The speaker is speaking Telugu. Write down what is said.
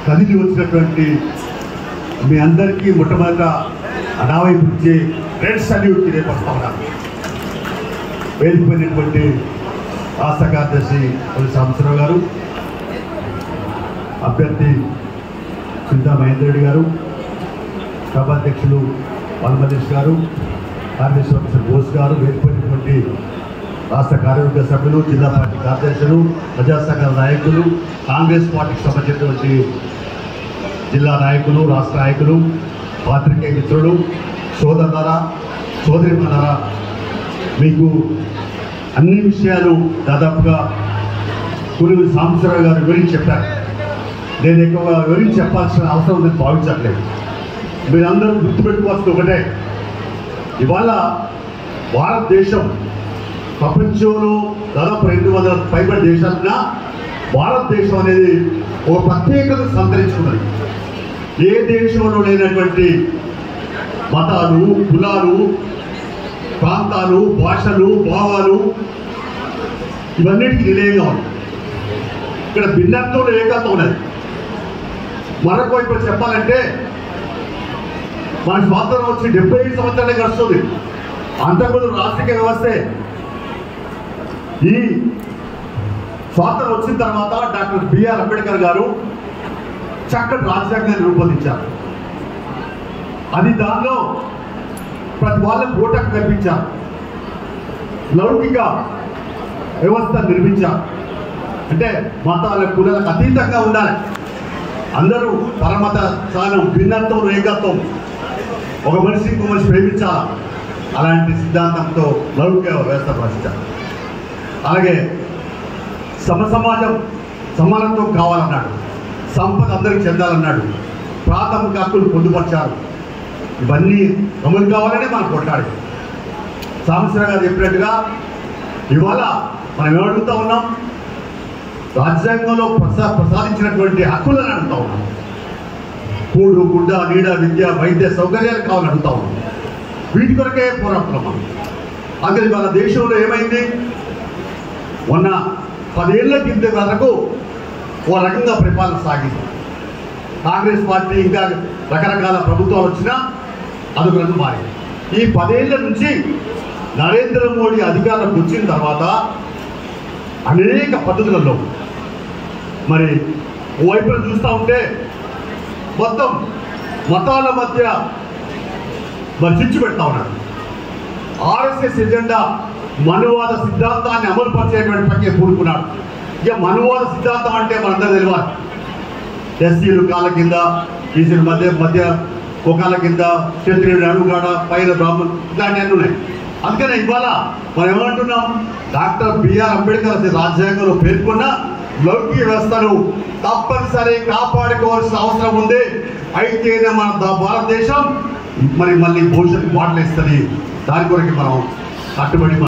కదిలి వచ్చినటువంటి మీ అందరికీ మొట్టమొదట అనావైపు ఇచ్చే రెడ్ సల్యూట్ రేపస్తా ఉన్నాను వేదికమైనటువంటి రాష్ట్ర కార్యదర్శి పల్లి సాంబశివరావు గారు అభ్యర్థి చింతా మహేందర్ రెడ్డి గారు సభాధ్యక్షులు పల్మదేశ్ గారు కార్యదర్శి ఆఫీసర్ బోస్ గారు వేదికమైనటువంటి రాష్ట్ర కార్యవర్గ సభ్యులు జిల్లా పార్టీ కార్యదర్శులు ప్రజా సంఘాల నాయకులు కాంగ్రెస్ పార్టీకి సంబంధించినటువంటి జిల్లా నాయకులు రాష్ట్ర నాయకులు పాత్రికేయ మిత్రులు సోదరులారా సోదరిమన్నారా మీకు అన్ని విషయాలు దాదాపుగా కురువి సాంబశివరావు గారు వివరించి చెప్పారు నేను ఎక్కువగా వివరించి చెప్పాల్సిన అవసరం నేను భావించట్లేదు మీరందరూ గుర్తుపెట్టుకోవాల్సింది ఒకటే ఇవాళ భారతదేశం ప్రపంచంలో దాదాపు రెండు వందల పైబడి దేశాలున్నా భారతదేశం అనేది ఒక ప్రత్యేకత సంతరించుకున్నది ఏ దేశంలో లేనటువంటి మతాలు కులాలు ప్రాంతాలు భాషలు భావాలు ఇవన్నిటికీ నిలయంగా ఉంది ఇక్కడ భిన్నత్వంలో ఏకత్వం ఉన్నది మరొక వైపు చెప్పాలంటే మన స్వాతంత్రం వచ్చి డెబ్బై ఐదు సంవత్సరాలే గడుస్తుంది అంతకుముందు రాజకీయ వ్యవస్థే ఈ స్వాతంత్రం వచ్చిన తర్వాత డాక్టర్ బిఆర్ అంబేద్కర్ గారు చక్కటి రాజ్యాంగాన్ని రూపొందించారు అది దానిలో ప్రతి వాళ్ళకు ఓటకు కల్పించారు లౌకిక వ్యవస్థ నిర్మించారు అంటే మతాల కులాలకు అతీతంగా ఉండాలి అందరూ పరమత స్థానం భిన్నత్వం ఏకత్వం ఒక మనిషి ఇంకో మనిషి ప్రేమించాలి అలాంటి సిద్ధాంతంతో లౌకిక వ్యవస్థ ప్రశ్నించారు అలాగే సమ సమాజం సమానత్వం కావాలన్నాడు సంపద అందరికి చెందాలన్నాడు ప్రాథమిక హక్కులు పొందుపరిచారు ఇవన్నీ అమలు కావాలనే మనం కొట్టాడు సాంబశివరావు గారు చెప్పినట్టుగా ఇవాళ మనం ఏమడుగుతా ఉన్నాం రాజ్యాంగంలో ప్రసా ప్రసాదించినటువంటి హక్కులను అడుగుతా ఉన్నాం కూడు గుడ్డ నీడ విద్య వైద్య సౌకర్యాలు కావాలని అడుగుతా ఉన్నాం వీటి కొరకే పోరాడుతున్నాం మనం అందుకని మన దేశంలో ఏమైంది మొన్న పదేళ్ల కింద వరకు ఓ రకంగా పరిపాలన సాగింది కాంగ్రెస్ పార్టీ ఇంకా రకరకాల ప్రభుత్వాలు వచ్చినా అదొక రంగు మారింది ఈ పదేళ్ల నుంచి నరేంద్ర మోడీ అధికారంలోకి వచ్చిన తర్వాత అనేక పద్ధతులలో మరి ఓవైపున చూస్తూ ఉంటే మొత్తం మతాల మధ్య మరి చిచ్చు పెడతా ఉన్నాడు ఆర్ఎస్ఎస్ ఎజెండా మనువాద సిద్ధాంతాన్ని అమలు పరిచేటువంటి పక్కే పూనుకున్నాడు ఇక మనువాద సిద్ధాంతం అంటే మనందరూ తెలియాలి ఎస్సీలు కాళ్ళ కింద బీసీల మధ్య మధ్య కోకాల కింద క్షత్రియుడు అడుగాడ పైన బ్రాహ్మణ్ ఇలాంటివన్నీ ఉన్నాయి అందుకనే ఇవాళ మనం ఏమంటున్నాం డాక్టర్ బిఆర్ అంబేద్కర్ అసలు రాజ్యాంగంలో పేర్కొన్న లౌకిక వ్యవస్థను తప్పనిసరి కాపాడుకోవాల్సిన అవసరం ఉంది అయితేనే మన ద- భారతదేశం మరి మళ్ళీ భవిష్యత్తు మాటలు ఇస్తుంది దాని కొరకు మనం కట్టుబడి